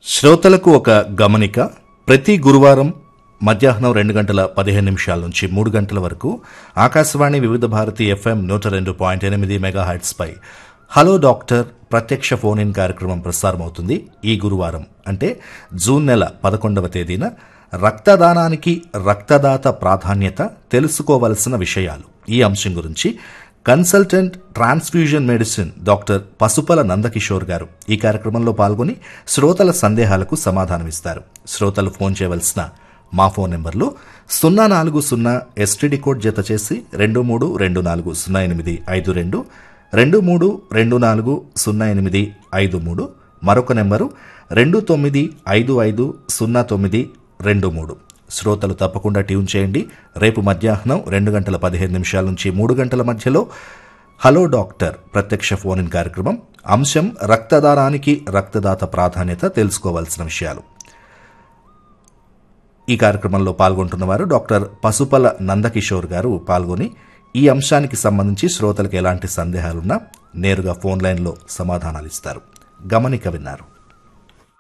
శ్రోతలకు ఒక గమనిక ప్రతి గురువారం మధ్యాహ్నం రెండు గంటల పదిహేను నిమిషాల నుంచి మూడు గంటల వరకు ఆకాశవాణి వివిధ భారతి ఎఫ్ఎం నూట రెండు పాయింట్ ఎనిమిది మెగాహెట్స్పై హలో డాక్టర్ ప్రత్యక్ష ఫోన్ ఇన్ కార్యక్రమం ప్రసారమవుతుంది ఈ గురువారం అంటే జూన్ నెల పదకొండవ తేదీన రక్తదానానికి రక్తదాత ప్రాధాన్యత తెలుసుకోవలసిన విషయాలు ఈ అంశం గురించి consultant transfusion medicine doctor Pasupala Nandakishore garu ఈ కార్యక్రమంలో పాల్గొని శ్రోతల సందేహాలకు సమాధానమిస్తారు శ్రోతలు ఫోన్ చేయవలసిన మా ఫోన్ నెంబర్లు సున్నా నాలుగు సున్నా ఎస్టీడీ కోడ్ జత చేసి రెండు మూడు రెండు నాలుగు సున్నా ఎనిమిది ఐదు రెండు రెండు మూడు రెండు నాలుగు సున్నా ఎనిమిది ఐదు మూడు మరొక నెంబరు రెండు తొమ్మిది ఐదు ఐదు సున్నా తొమ్మిది రెండు మూడు శ్రోతలు తప్పకుండా ట్యూన్ చేయండి రేపు మధ్యాహ్నం రెండు గంటల పదిహేను నిమిషాల నుంచి మూడు గంటల మధ్యలో హలో డాక్టర్ ప్రత్యక్ష ఫోన్ ఇన్ కార్యక్రమం అంశం రక్తదానానికి రక్తదాత ప్రాధాన్యత తెలుసుకోవాల్సిన విషయాలు ఈ కార్యక్రమంలో పాల్గొంటున్న వారు డాక్టర్ పసుపల నందకిషోర్ గారు పాల్గొని ఈ అంశానికి సంబంధించి శ్రోతలకు ఎలాంటి సందేహాలున్నా నేరుగా ఫోన్ లైన్లో సమాధానాలు ఇస్తారు గమనిక విన్నారు